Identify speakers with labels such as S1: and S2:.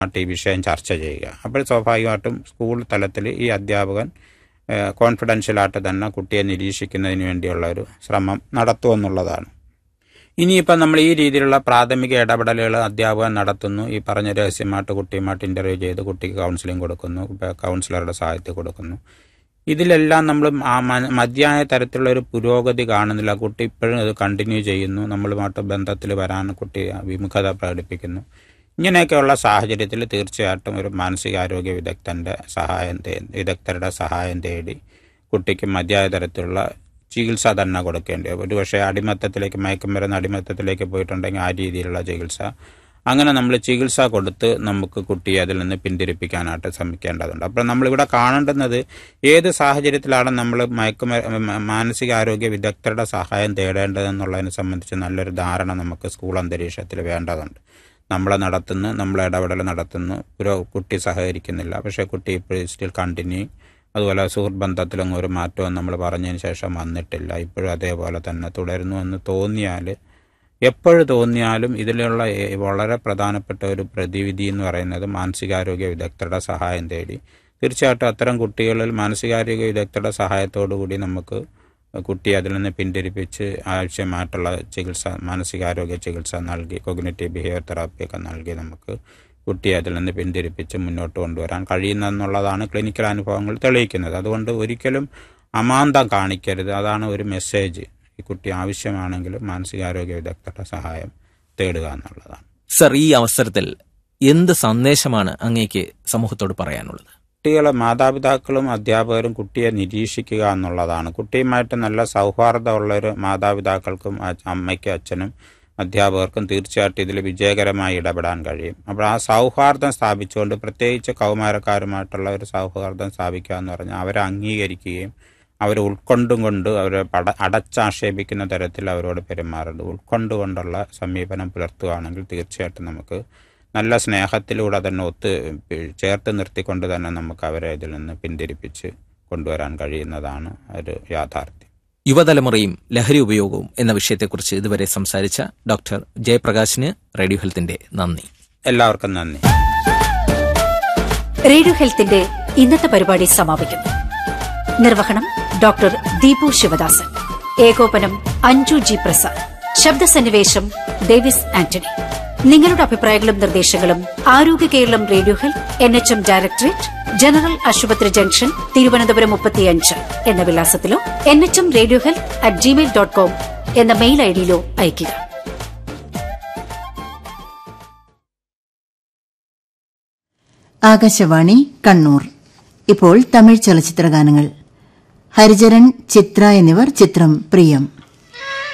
S1: ആയിട്ട് ഈ വിഷയം ചർച്ച ചെയ്യുക അപ്പോൾ സ്വാഭാവികമായിട്ടും സ്കൂൾ തലത്തിൽ ഈ അധ്യാപകൻ കോൺഫിഡൻഷ്യലായിട്ട് തന്നെ കുട്ടിയെ നിരീക്ഷിക്കുന്നതിന് വേണ്ടിയുള്ള ഒരു ശ്രമം നടത്തുമെന്നുള്ളതാണ് ഇനിയിപ്പം നമ്മൾ ഈ രീതിയിലുള്ള പ്രാഥമിക ഇടപെടലുകൾ അധ്യാപകൻ നടത്തുന്നു ഈ പറഞ്ഞ രഹസ്യമായിട്ട് കുട്ടിയുമായിട്ട് ഇൻ്റർവ്യൂ ചെയ്ത് കുട്ടിക്ക് കൗൺസിലിംഗ് കൊടുക്കുന്നു ഇപ്പം കൗൺസിലറുടെ സഹായത്തിൽ കൊടുക്കുന്നു ഇതിലെല്ലാം നമ്മൾ ആ മ- മതിയായ തരത്തിലുള്ള ഒരു പുരോഗതി കാണുന്നില്ല കുട്ടി ഇപ്പോഴും അത് കണ്ടിന്യൂ ചെയ്യുന്നു നമ്മളുമായിട്ട് ബന്ധത്തിൽ വരാൻ കുട്ടി വിമുഖത പ്രകടിപ്പിക്കുന്നു ഇങ്ങനെയൊക്കെയുള്ള സാഹചര്യത്തിൽ തീർച്ചയായിട്ടും ഒരു മാനസികാരോഗ്യ വിദഗ്ധൻ്റെ സഹായം തേ- വിദഗ്ധരുടെ സഹായം തേടി കുട്ടിക്ക് മതിയായ തരത്തിലുള്ള ചികിത്സ തന്നെ കൊടുക്കേണ്ടി വരും ഒരുപക്ഷെ അടിമത്തത്തിലേക്ക് മയക്കുമരുന്ന് അടിമത്തത്തിലേക്ക് പോയിട്ടുണ്ടെങ്കിൽ ആ രീതിയിലുള്ള ചികിത്സ അങ്ങനെ നമ്മൾ ചികിത്സ കൊടുത്ത് നമുക്ക് കുട്ടിയെ അതിൽ നിന്ന് പിന്തിരിപ്പിക്കാനായിട്ട് ശ്രമിക്കേണ്ടതുണ്ട് അപ്പോൾ നമ്മളിവിടെ കാണേണ്ടുന്നത് ഏത് സാഹചര്യത്തിലാണ് നമ്മൾ മയക്കുമ മാനസികാരോഗ്യ വിദഗ്ധരുടെ സഹായം തേടേണ്ടതെന്നുള്ളതിനെ സംബന്ധിച്ച് നല്ലൊരു ധാരണ നമുക്ക് സ്കൂൾ അന്തരീക്ഷത്തിൽ വേണ്ടതുണ്ട് നമ്മളെ നടത്തുന്നു നമ്മളെ ഇടപെടൽ നടത്തുന്നു ഒരു കുട്ടി സഹകരിക്കുന്നില്ല പക്ഷേ കുട്ടി ഇപ്പോഴും സ്റ്റിൽ കണ്ടിന്യൂ അതുപോലെ സുഹൃത്ത് ബന്ധത്തിലൊന്നും ഒരു മാറ്റവും നമ്മൾ പറഞ്ഞതിന് ശേഷം വന്നിട്ടില്ല ഇപ്പോഴും അതേപോലെ തന്നെ തുടരുന്നു എന്ന് തോന്നിയാൽ എപ്പോഴും തോന്നിയാലും ഇതിലുള്ള ഏ- വളരെ പ്രധാനപ്പെട്ട ഒരു പ്രതിവിധി എന്ന് പറയുന്നത് മാനസികാരോഗ്യ വിദഗ്ധരുടെ സഹായം തേടി തീർച്ചയായിട്ടും അത്തരം കുട്ടികളിൽ മാനസികാരോഗ്യ വിദഗ്ധരുടെ സഹായത്തോടു കൂടി നമുക്ക് കുട്ടിയെ അതിൽ നിന്ന് പിന്തിരിപ്പിച്ച് ആവശ്യമായിട്ടുള്ള ചികിത്സ മാനസികാരോഗ്യ ചികിത്സ നൽകി കൊഗ്നറ്റീവ് ബിഹേവിയർ തെറാപ്പിയൊക്കെ നൽകി നമുക്ക് കുട്ടിയെ അതിൽ നിന്ന് പിന്തിരിപ്പിച്ച് മുന്നോട്ട് കൊണ്ടുവരാൻ കഴിയുന്നെന്നുള്ളതാണ് ക്ലിനിക്കൽ അനുഭവങ്ങൾ തെളിയിക്കുന്നത് അതുകൊണ്ട് ഒരിക്കലും അമാന്തം കാണിക്കരുത് അതാണ് ഒരു മെസ്സേജ് ഈ കുട്ടി ആവശ്യമാണെങ്കിൽ മാനസികാരോഗ്യ വിദഗ്ധരുടെ സഹായം തേടുക എന്നുള്ളതാണ്
S2: സർ ഈ അവസരത്തിൽ എന്ത് സന്ദേശമാണ് അങ്ങേക്ക് സമൂഹത്തോട് പറയാനുള്ളത്
S1: കുട്ടികളെ മാതാപിതാക്കളും അധ്യാപകരും കുട്ടിയെ നിരീക്ഷിക്കുക എന്നുള്ളതാണ് കുട്ടിയുമായിട്ട് നല്ല സൗഹാർദ്ദമുള്ള ഒരു മാതാപിതാക്കൾക്കും അ- അമ്മയ്ക്കും അച്ഛനും അധ്യാപകർക്കും തീർച്ചയായിട്ടും ഇതിൽ വിജയകരമായി ഇടപെടാൻ കഴിയും അപ്പോൾ ആ സൗഹാർദ്ദം സ്ഥാപിച്ചുകൊണ്ട് പ്രത്യേകിച്ച് കൗമാരക്കാരുമായിട്ടുള്ള ഒരു സൗഹാർദ്ദം സ്ഥാപിക്കുക എന്ന് പറഞ്ഞാൽ അവരെ അംഗീകരിക്കുകയും അവരെ ഉൾക്കൊണ്ടും കൊണ്ട് അവരെ പട അടച്ചാക്ഷേപിക്കുന്ന തരത്തിൽ അവരോട് പെരുമാറുന്നത് ഉൾക്കൊണ്ടുകൊണ്ടുള്ള സമീപനം പുലർത്തുകയാണെങ്കിൽ തീർച്ചയായിട്ടും നമുക്ക് നല്ല സ്നേഹത്തിലൂടെ തന്നെ ഒത്ത് ചേർത്ത് നിർത്തിക്കൊണ്ട് തന്നെ നമുക്ക് അവരെ ഇതിൽ നിന്ന് പിന്തിരിപ്പിച്ച് കൊണ്ടുവരാൻ കഴിയുന്നതാണ് ഒരു യാഥാർത്ഥ്യം
S2: യുവതലമുറയും ലഹരി ഉപയോഗവും എന്ന വിഷയത്തെക്കുറിച്ച് ഇതുവരെ സംസാരിച്ച ഡോക്ടർ ജയപ്രകാശിന് റേഡിയോ ഹെൽത്തിന്റെ നന്ദി
S1: എല്ലാവർക്കും നന്ദി
S3: റേഡിയോ ഹെൽത്തിന്റെ ഇന്നത്തെ പരിപാടി സമാപിക്കുന്നു നിർവഹണം ഡോക്ടർ ദീപു ശിവദാസൻ ഏകോപനം അഞ്ജു ജി പ്രസാദ് ശബ്ദസന്നിവേശം ഡേവിസ് ആന്റണി നിങ്ങളുടെ അഭിപ്രായങ്ങളും നിർദ്ദേശങ്ങളും Arogya Keralam radio health N H M directorate general ആശുപത്രി ജംഗ്ഷൻ തിരുവനന്തപുരം മുപ്പത്തിയഞ്ച് എന്ന വിലാസത്തിലോ N H M radio health at Gmail dot com എന്ന മെയിൽ ഐഡിയിലോ അയയ്ക്കുക
S4: ആകാശവാണി കണ്ണൂർ ഇപ്പോൾ തമിഴ് ചലച്ചിത്ര ഗാനങ്ങൾ ഹരിചരൺ ചിത്ര എന്നിവർ ചിത്രം പ്രിയം